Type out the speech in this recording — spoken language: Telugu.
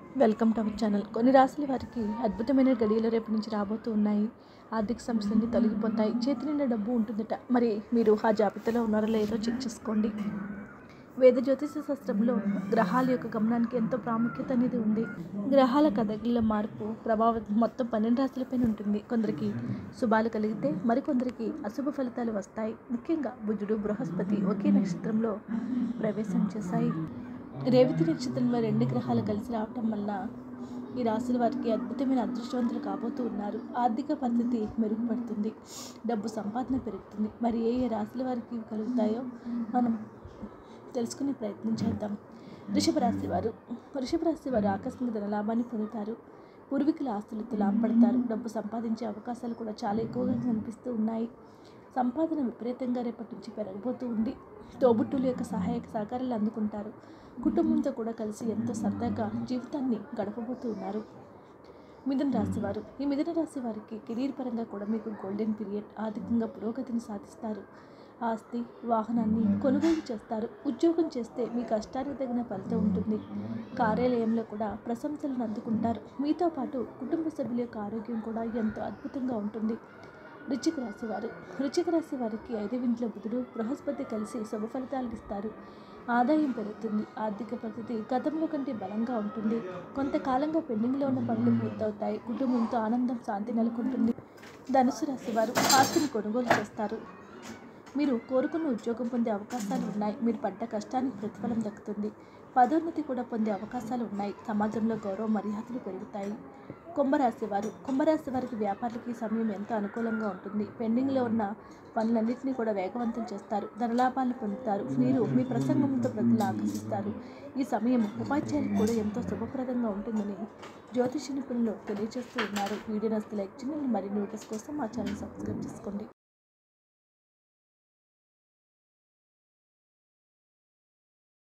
వెల్కమ్ టు అవర్ ఛానల్ కొన్ని రాశుల వారికి అద్భుతమైన గడియలు రేపు నుంచి రాబోతూ ఉన్నాయి ఆర్థిక సమస్యలన్నీ తొలగిపోతాయి చేతి నిండా డబ్బు ఉంటుందట మరి మీరు ఆ జాబితాలో ఉన్నారో లేదో చెక్ చేసుకోండి వేద జ్యోతిష శాస్త్రంలో గ్రహాల యొక్క గమనానికి ఎంతో ప్రాముఖ్యత అనేది ఉంది గ్రహాల కదలికల మార్పు ప్రభావం మొత్తం పన్నెండు రాశులపైన ఉంటుంది కొందరికి శుభాలు కలిగితే మరికొందరికి అశుభ ఫలితాలు వస్తాయి ముఖ్యంగా బుధుడు బృహస్పతి ఒకే నక్షత్రంలో ప్రవేశం చేశాయి రేవతి నక్షత్రంలో రెండు గ్రహాలు కలిసి రావటం వల్ల ఈ రాశుల వారికి అద్భుతమైన అదృష్టవంతులు కాబోతూ ఉన్నారు ఆర్థిక పరిస్థితి మెరుగుపడుతుంది డబ్బు సంపాదన పెరుగుతుంది మరి ఏ ఏ రాశుల వారికి ఇవి కలుగుతాయో మనం తెలుసుకునే ప్రయత్నం చేద్దాం వృషభ రాశి వారు వృషభ రాశి వారు ఆకస్మిక ధన లాభాన్ని పొందుతారు పూర్వీకుల ఆస్తులతో లాభపడతారు డబ్బు సంపాదించే అవకాశాలు కూడా చాలా ఎక్కువగా కనిపిస్తూ ఉన్నాయి సంపాదన విపరీతంగా రేపటి నుంచి పెరగబోతూ ఉంది తోబుట్టుల యొక్క సహాయక సహకారాలు అందుకుంటారు కుటుంబంతో కూడా కలిసి ఎంతో సరదాగా జీవితాన్ని గడపబోతూ ఉన్నారు మిథున రాశి వారు ఈ మిథున రాశి వారికి కెరీర్ పరంగా కూడా మీకు గోల్డెన్ పీరియడ్ ఆర్థికంగా పురోగతిని సాధిస్తారు ఆస్తి వాహనాన్ని కొనుగోలు చేస్తారు ఉద్యోగం చేస్తే మీ కష్టానికి తగిన ఫలితం ఉంటుంది కార్యాలయంలో కూడా ప్రశంసలను అందుకుంటారు మీతో పాటు కుటుంబ సభ్యుల యొక్క ఆరోగ్యం కూడా ఎంతో అద్భుతంగా ఉంటుంది వృశ్చిక రాశి వారు వృశ్చిక రాశి వారికి ఐదు ఇంట్లో బుధుడు బృహస్పతి కలిసి శుభ ఫలితాలు ఇస్తారు ఆదాయం పెరుగుతుంది ఆర్థిక పరిస్థితి గతంలో కంటే బలంగా ఉంటుంది కొంతకాలంగా పెండింగ్లో ఉన్న పనులు పూర్తవుతాయి కుటుంబంతో ఆనందం శాంతి నెలకొంటుంది ధనుసు రాశి వారు ఆస్తిని కొనుగోలు చేస్తారు మీరు కోరుకున్న ఉద్యోగం పొందే అవకాశాలు ఉన్నాయి మీరు పడ్డ కష్టానికి ప్రతిఫలం దక్కుతుంది పదోన్నతి కూడా పొందే అవకాశాలు ఉన్నాయి సమాజంలో గౌరవ మర్యాదలు పెరుగుతాయి కుంభరాశి వారు కుంభరాశి వారికి వ్యాపారులకి ఈ సమయం ఎంతో అనుకూలంగా ఉంటుంది పెండింగ్లో ఉన్న పనులన్నింటినీ కూడా వేగవంతం చేస్తారు ధనలాభాలను పొందుతారు మీరు మీ ప్రసంగంతో ప్రజలు ఆకర్షిస్తారు ఈ సమయం ఉపాధ్యాయులకు కూడా ఎంతో శుభప్రదంగా ఉంటుందని జ్యోతిష నిపుణులు తెలియజేస్తూ ఉన్నారు వీడియో నస్తే లైక్ చేయండి మరిన్ని వీడియోస్ కోసం మా ఛానల్ సబ్స్క్రైబ్ చేసుకోండి